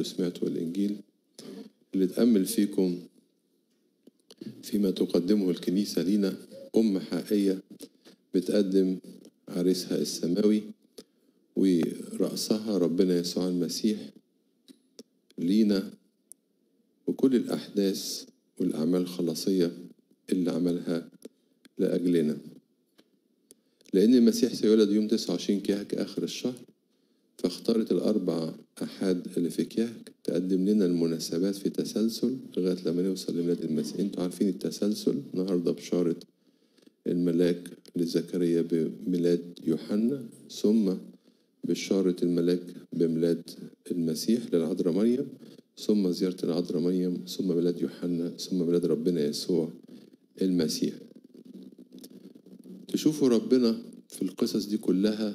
انتوا سمعتوا الإنجيل اللي تأمل فيكم فيما تقدمه الكنيسة لينا أم حقيقية بتقدم عريسها السماوي ورأسها ربنا يسوع المسيح لينا وكل الأحداث والأعمال الخلاصية اللي عملها لأجلنا لأن المسيح سيولد يوم 29 كيهك آخر الشهر فاختارت الأربع أحد اللي في كيهك تقدم لنا المناسبات في تسلسل لغاية لما نوصل لميلاد المسيح انتوا عارفين التسلسل النهاردة بشارة الملاك لزكريا بميلاد يوحنا ثم بشارة الملاك بميلاد المسيح للعذراء مريم ثم زيارة العذراء مريم ثم ميلاد يوحنا ثم ميلاد ربنا يسوع المسيح تشوفوا ربنا في القصص دي كلها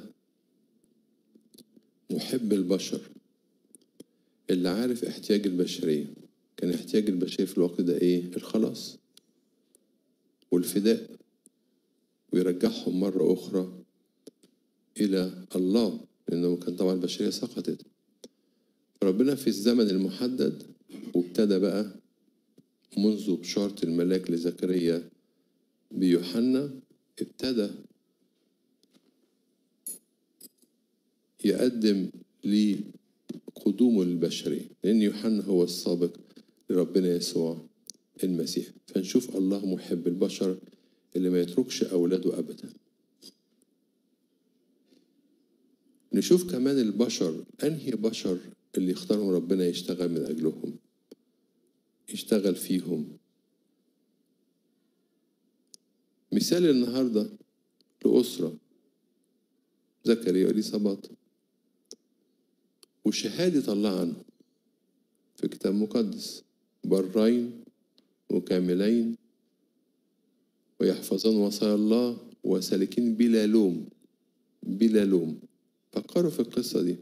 محب البشر اللي عارف احتياج البشرية كان احتياج البشرية في الوقت ده ايه الخلاص والفداء ويرجعهم مرة أخرى إلى الله لأنه كان طبعا البشرية سقطت ربنا في الزمن المحدد وابتدى بقى منذ بشارة الملاك لزكريا بيوحنا ابتدى يقدم لقدومه للبشرية لأن يوحنا هو السابق لربنا يسوع المسيح فنشوف الله محب البشر اللي ما يتركش أولاده أبدا نشوف كمان البشر أنهي بشر اللي يختارهم ربنا يشتغل من أجلهم يشتغل فيهم مثال النهاردة لأسرة زكريا وإليصابات وشهادة الله عنه في كتاب مقدس برين وكاملين ويحفظون وصايا الله وسالكين بلا لوم بلا لوم فكروا في القصة دي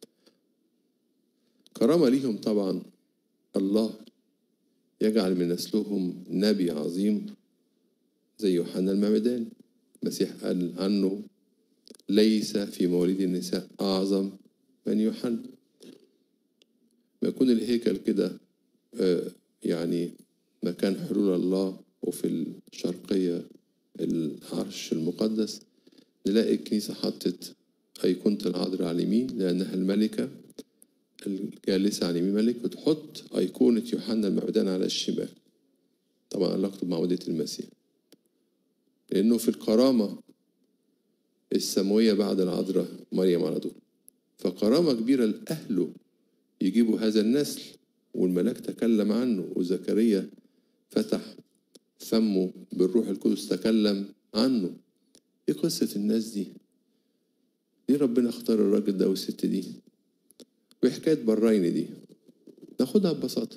كرامة ليهم طبعا الله يجعل من نسلهم نبي عظيم زي يوحنا المعمدان المسيح قال عنه ليس في مواليد النساء أعظم من يوحنا ما يكون الهيكل كده يعني مكان حلول الله وفي الشرقية العرش المقدس نلاقي الكنيسة حطت أيقونة العذراء على اليمين لأنها الملكة الجالسة على اليمين ملك وتحط أيقونة يوحنا المعمدان على الشمال طبعا علاقته بمعمودية المسيح لأنه في الكرامة السماوية بعد العذراء مريم على طول فكرامة كبيرة لأهله يجيبوا هذا النسل والملاك تكلم عنه وزكريا فتح فمه بالروح القدس تكلم عنه ايه قصة الناس دي ليه ربنا اختار الراجل ده والست دي وحكاية براين دي ناخدها ببساطة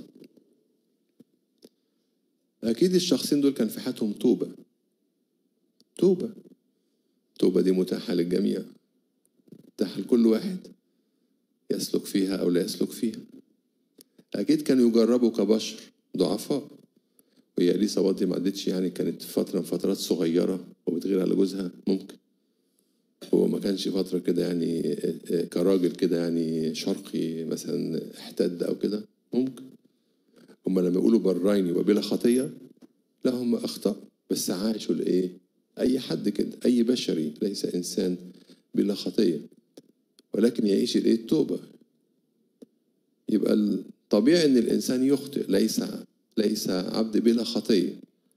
أكيد الشخصين دول كان في حياتهم توبة توبة توبة دي متاحة للجميع متاحة لكل واحد يسلك فيها أو لا يسلك فيها أكيد كانوا يجربوا كبشر ضعفاء وهي إليصابات دي ما عدتش يعني كانت فترة من فترات صغيرة وبتغير على جوزها ممكن هو ما كانش فترة كده يعني كراجل كده يعني شرقي مثلا احتد أو كده ممكن هما لما يقولوا براين يبقى بلا خطية لا هم أخطأ بس عاشوا لإيه؟ أي حد كده أي بشري ليس إنسان بلا خطية ولكن يعيش الإيه؟ التوبة يبقى الطبيعي إن الإنسان يخطئ ليس ليس عبد بلا خطية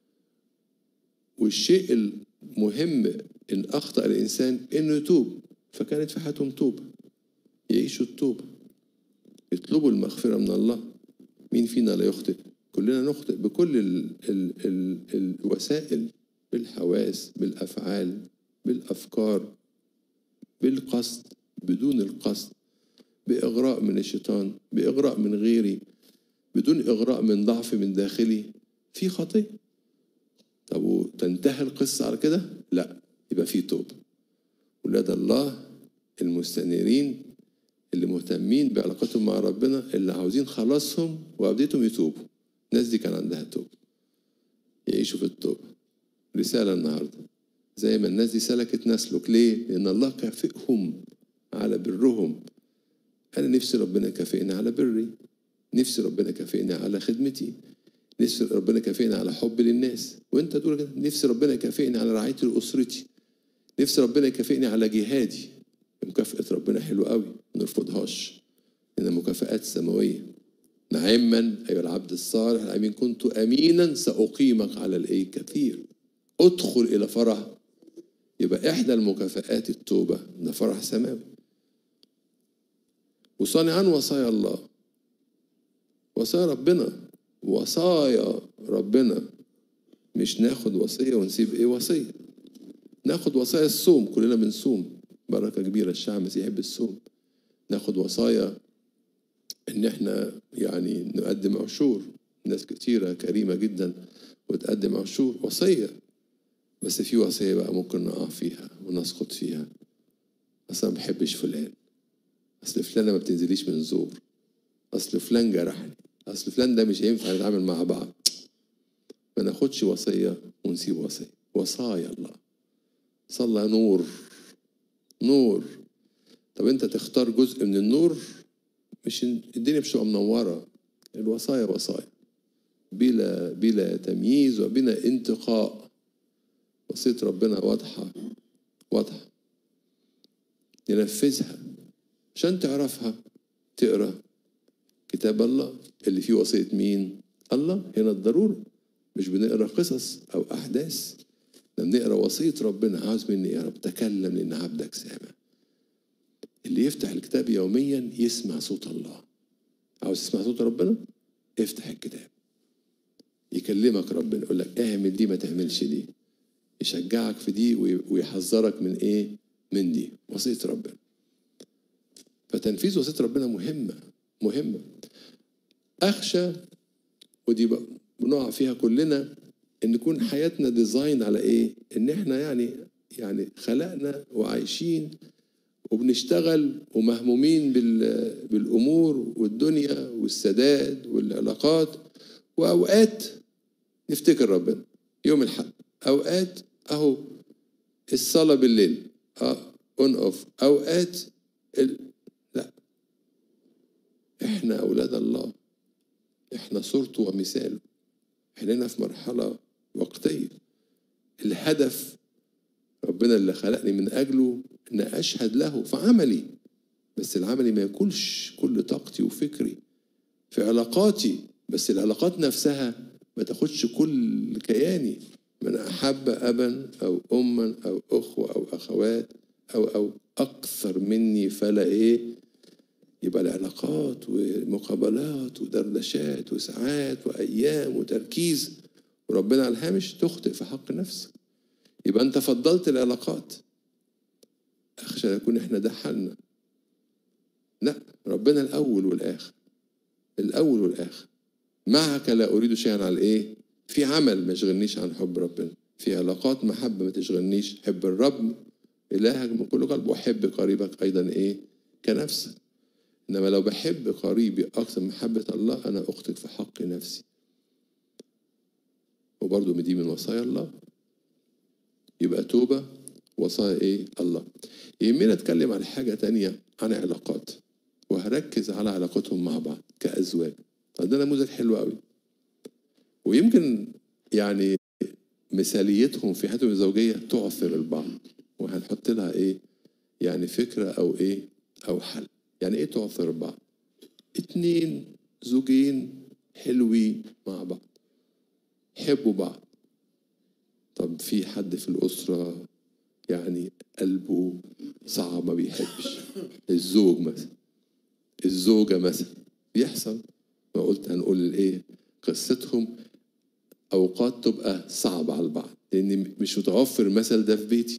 والشيء المهم إن أخطأ الإنسان إنه يتوب فكانت في حياتهم توبة يعيشوا التوبة يطلبوا المغفرة من الله مين فينا لا يخطئ كلنا نخطئ بكل ال ال ال الوسائل بالحواس بالأفعال بالأفكار بالقصد بدون القصد بإغراء من الشيطان بإغراء من غيري بدون إغراء من ضعف من داخلي في خطية طب وتنتهي القصة على كده؟ لا يبقى في توبة ولاد الله المستنيرين اللي مهتمين بعلاقتهم مع ربنا اللي عاوزين خلاصهم وعبدتهم يتوبوا الناس دي كان عندها توبة يعيشوا في التوبة رسالة النهاردة زي ما الناس دي سلكت نسلك ليه؟ لأن الله كافئهم على برهم انا نفسي ربنا يكافئني على بري نفسي ربنا يكافئني على خدمتي نفسي ربنا يكافئني على حب للناس وانت تقول كده نفسي ربنا يكافئني على رعايتي لاسرتي نفسي ربنا يكافئني على جهادي مكافأة ربنا حلوة قوي ما نرفضهاش إن مكافآت سماوية نعما أيها العبد الصالح الأمين كنت أمينا سأقيمك على الإيه كثير ادخل إلى فرح يبقى إحدى المكافآت التوبة ده فرح سماوي وصانعا وصايا الله وصايا ربنا وصايا ربنا مش ناخد وصية ونسيب إيه وصية ناخد وصايا الصوم كلنا بنصوم بركة كبيرة الشعب المسيحي يحب الصوم ناخد وصايا ان احنا يعني نقدم عشور ناس كتيرة كريمة جدا وتقدم عشور وصية بس في وصية بقى ممكن نقع فيها ونسقط فيها أصلا ما بحبش فلان أصل فلانة ما بتنزليش من زور أصل فلان جرحني أصل فلان ده مش هينفع نتعامل مع بعض ما ناخدش وصية ونسيب وصية وصايا الله صلى نور نور طب انت تختار جزء من النور مش الدنيا مش تبقى منوره الوصايا وصايا بلا بلا تمييز وبلا انتقاء وصيه ربنا واضحه واضحه ننفذها عشان تعرفها تقرا كتاب الله اللي فيه وصيه مين الله هنا الضروره مش بنقرا قصص او احداث لما نقرا وصيه ربنا عاوز مني يا رب تكلم لان عبدك سامع اللي يفتح الكتاب يوميا يسمع صوت الله عاوز تسمع صوت ربنا افتح الكتاب يكلمك ربنا يقول لك اعمل دي ما تعملش دي يشجعك في دي ويحذرك من ايه من دي وصيه ربنا فتنفيذ وصيه ربنا مهمه مهمه اخشى ودي بنقع فيها كلنا ان يكون حياتنا ديزاين على ايه ان احنا يعني يعني خلقنا وعايشين وبنشتغل ومهمومين بالامور والدنيا والسداد والعلاقات واوقات نفتكر ربنا يوم الحد اوقات اهو الصلاه بالليل اه اون اوف اوقات ال... لا احنا اولاد الله احنا صورته ومثاله احنا هنا في مرحله وقتيه الهدف ربنا اللي خلقني من اجله ان اشهد له في عملي بس العملي ما ياكلش كل طاقتي وفكري في علاقاتي بس العلاقات نفسها ما تاخدش كل كياني من احب ابا او اما او اخوه او اخوات او او اكثر مني فلا ايه يبقى العلاقات ومقابلات ودردشات وساعات وايام وتركيز وربنا على الهامش تخطئ في حق نفسك يبقى انت فضلت العلاقات اخشى يكون احنا ده حالنا لا ربنا الاول والاخر الاول والاخر معك لا اريد شيئا على ايه في عمل ما يشغلنيش عن حب ربنا في علاقات محبه ما تشغلنيش حب الرب الهك من كل قلب وحب قريبك ايضا ايه كنفسك انما لو بحب قريبي اكثر من محبه الله انا اخطئ في حق نفسي وبرضه دي من وصايا الله يبقى توبة وصايا ايه الله يهمنا اتكلم عن حاجة تانية عن علاقات وهركز على علاقتهم مع بعض كأزواج ده نموذج حلو قوي ويمكن يعني مثاليتهم في حياتهم الزوجية تعثر البعض وهنحط لها ايه يعني فكرة او ايه او حل يعني ايه تعثر البعض اتنين زوجين حلوين مع بعض حبوا بعض طب في حد في الأسرة يعني قلبه صعب ما بيحبش الزوج مثلا الزوجة مثلا بيحصل ما قلت هنقول الايه قصتهم أوقات تبقى صعبة على البعض لأن مش متوفر المثل ده في بيتي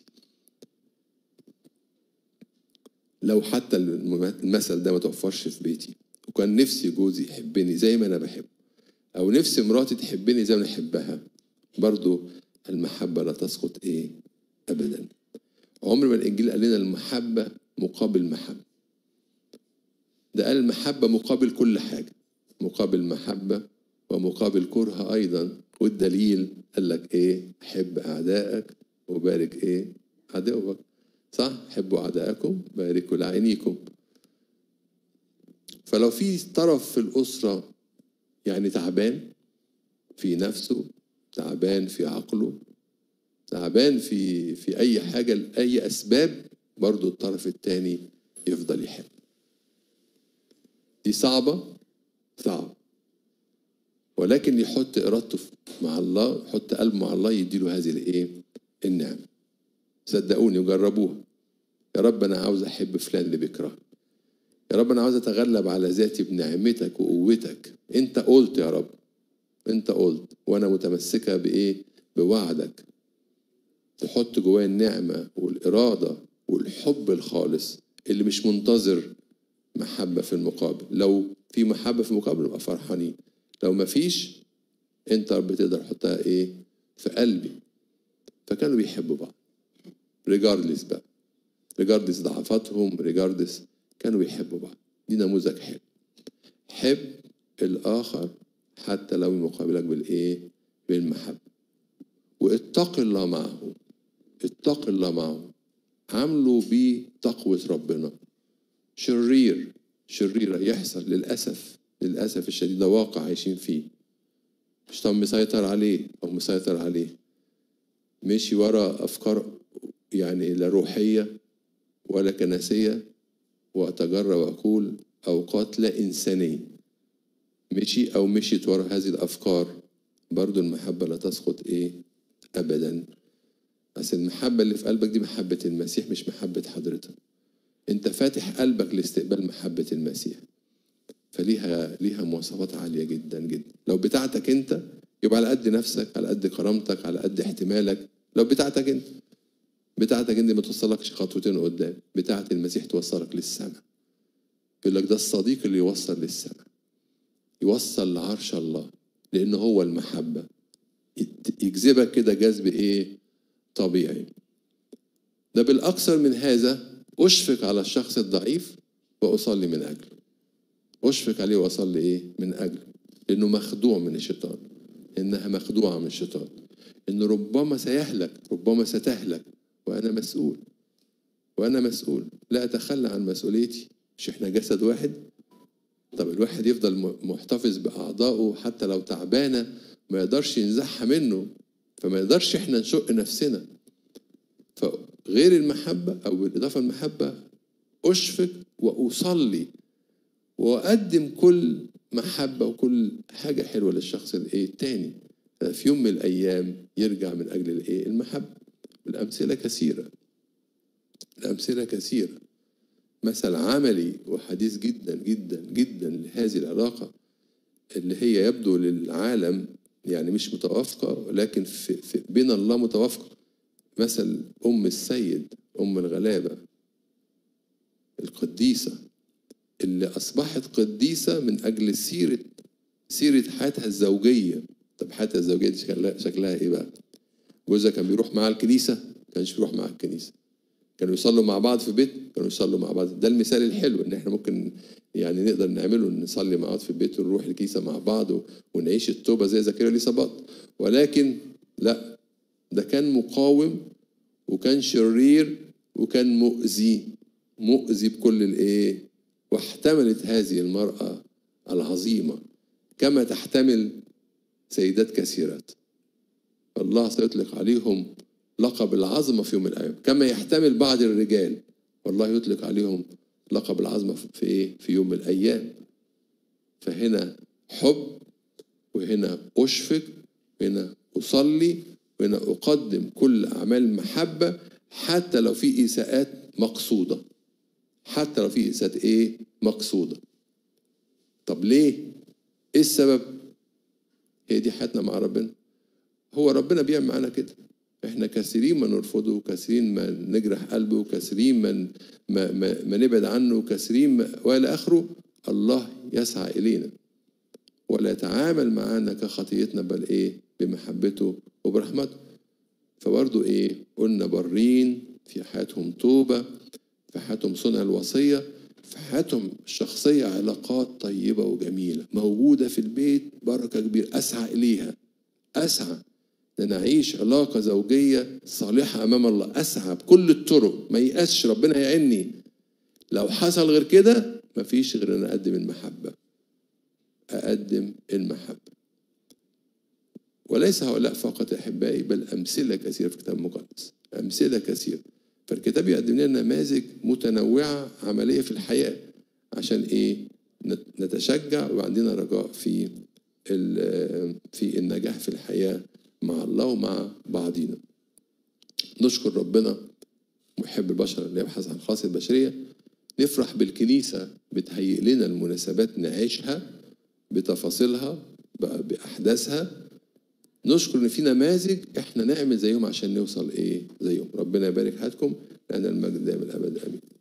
لو حتى المثل ده ما توفرش في بيتي وكان نفسي جوزي يحبني زي ما أنا بحبه أو نفسي مراتي تحبني زي ما أنا أحبها برضو المحبة لا تسقط إيه أبدا عمر ما الإنجيل قال لنا المحبة مقابل محبة ده قال المحبة مقابل كل حاجة مقابل محبة ومقابل كره أيضا والدليل قال لك إيه حب أعدائك وبارك إيه عدوك صح حبوا أعدائكم باركوا لعينيكم فلو في طرف في الأسرة يعني تعبان في نفسه تعبان في عقله تعبان في في أي حاجة لأي أسباب برضو الطرف التاني يفضل يحب دي صعبة صعب ولكن يحط إرادته مع الله يحط قلبه مع الله يديله هذه الإيه النعمة صدقوني وجربوها يا رب أنا عاوز أحب فلان اللي بيكرهك يا رب أنا عاوز أتغلب على ذاتي بنعمتك وقوتك أنت قلت يا رب أنت قلت وأنا متمسكة بإيه بوعدك تحط جوايا النعمة والإرادة والحب الخالص اللي مش منتظر محبة في المقابل لو في محبة في المقابل نبقى فرحانين لو ما فيش انت رب تقدر تحطها ايه في قلبي فكانوا بيحبوا بعض ريجاردلس بقى ريجاردلس ضعفاتهم ريجاردلس كانوا بيحبوا بعض دي نموذج حلو حب الآخر حتى لو يقابلك بالإيه بالمحبة واتق الله معه اتق الله معه عامله بتقوة ربنا شرير شرير يحصل للأسف للأسف الشديد ده واقع عايشين فيه الشيطان مسيطر عليه أو مسيطر عليه مشي ورا أفكار يعني لا روحية ولا كنسية وأتجرى وأقول أوقات لا إنسانية مشي أو مشيت ورا هذه الأفكار برضو المحبة لا تسقط إيه أبدا بس المحبة اللي في قلبك دي محبة المسيح مش محبة حضرتك أنت فاتح قلبك لاستقبال محبة المسيح فليها ليها مواصفات عالية جدا جدا لو بتاعتك أنت يبقى على قد نفسك على قد كرامتك على قد احتمالك لو بتاعتك أنت بتاعتك أنت ما توصلكش خطوتين قدام بتاعت المسيح توصلك للسماء يقول لك ده الصديق اللي يوصل للسماء يوصل لعرش الله لأن هو المحبة يجذبك كده جذب إيه طبيعي ده بالأكثر من هذا أشفق على الشخص الضعيف وأصلي من أجله أشفق عليه وأصلي إيه من أجله لأنه مخدوع من الشيطان إنها مخدوعة من الشيطان إن ربما سيهلك ربما ستهلك وأنا مسؤول وأنا مسؤول لا أتخلى عن مسؤوليتي مش إحنا جسد واحد طب الواحد يفضل محتفظ بأعضائه حتى لو تعبانة ما يقدرش ينزعها منه فما يقدرش إحنا نشق نفسنا فغير المحبة أو بالإضافة المحبة أشفق وأصلي وأقدم كل محبة وكل حاجة حلوة للشخص الإيه التاني في يوم من الأيام يرجع من أجل الإيه المحبة الأمثلة كثيرة الأمثلة كثيرة مثل عملي وحديث جدا جدا جدا لهذه العلاقة اللي هي يبدو للعالم يعني مش متوافقة ولكن في, في بين الله متوافقة مثل أم السيد أم الغلابة القديسة اللي أصبحت قديسة من أجل سيرة سيرة حياتها الزوجية طب حياتها الزوجية دي شكلها, شكلها إيه بقى؟ جوزها كان بيروح معاها الكنيسة كانش بيروح معاها الكنيسة كانوا يصلوا مع بعض في بيت كانوا يصلوا مع بعض ده المثال الحلو ان احنا ممكن يعني نقدر نعمله نصلي مع بعض في البيت ونروح الكنيسه مع بعض ونعيش التوبه زي زكريا اليصابات ولكن لا ده كان مقاوم وكان شرير وكان مؤذي مؤذي بكل الايه واحتملت هذه المراه العظيمه كما تحتمل سيدات كثيرات الله سيطلق عليهم لقب العظمة في يوم من الأيام كما يحتمل بعض الرجال والله يطلق عليهم لقب العظمة في إيه؟ في يوم من الأيام فهنا حب وهنا أشفق وهنا أصلي وهنا أقدم كل أعمال محبة حتى لو في إساءات مقصودة حتى لو في إساءات إيه مقصودة طب ليه؟ إيه السبب؟ هي دي حياتنا مع ربنا هو ربنا بيعمل معانا كده احنا كثيرين ما نرفضه وكثيرين ما نجرح قلبه وكثيرين ما, ما, ما, ما نبعد عنه وكثيرين ما والى اخره الله يسعى الينا ولا يتعامل معانا كخطيتنا بل ايه بمحبته وبرحمته فبرضه ايه قلنا برين في حياتهم توبه في حياتهم صنع الوصيه في حياتهم الشخصيه علاقات طيبه وجميله موجوده في البيت بركه كبيره اسعى اليها اسعى ان اعيش علاقه زوجيه صالحه امام الله اسعى بكل الطرق ما ييأسش ربنا يعيني لو حصل غير كده مفيش غير ان اقدم المحبه اقدم المحبه وليس هؤلاء فقط يا احبائي بل امثله كثيره في الكتاب المقدس امثله كثيره فالكتاب يقدم لنا نماذج متنوعه عمليه في الحياه عشان ايه نت- نتشجع وعندنا رجاء في ال- في النجاح في الحياه مع الله ومع بعضينا نشكر ربنا محب البشر اللي يبحث عن خاص البشريه نفرح بالكنيسه بتهيئ لنا المناسبات نعيشها بتفاصيلها ب- باحداثها نشكر ان في نماذج احنا نعمل زيهم عشان نوصل ايه زيهم ربنا يبارك حياتكم لان المجد دائما الابد امين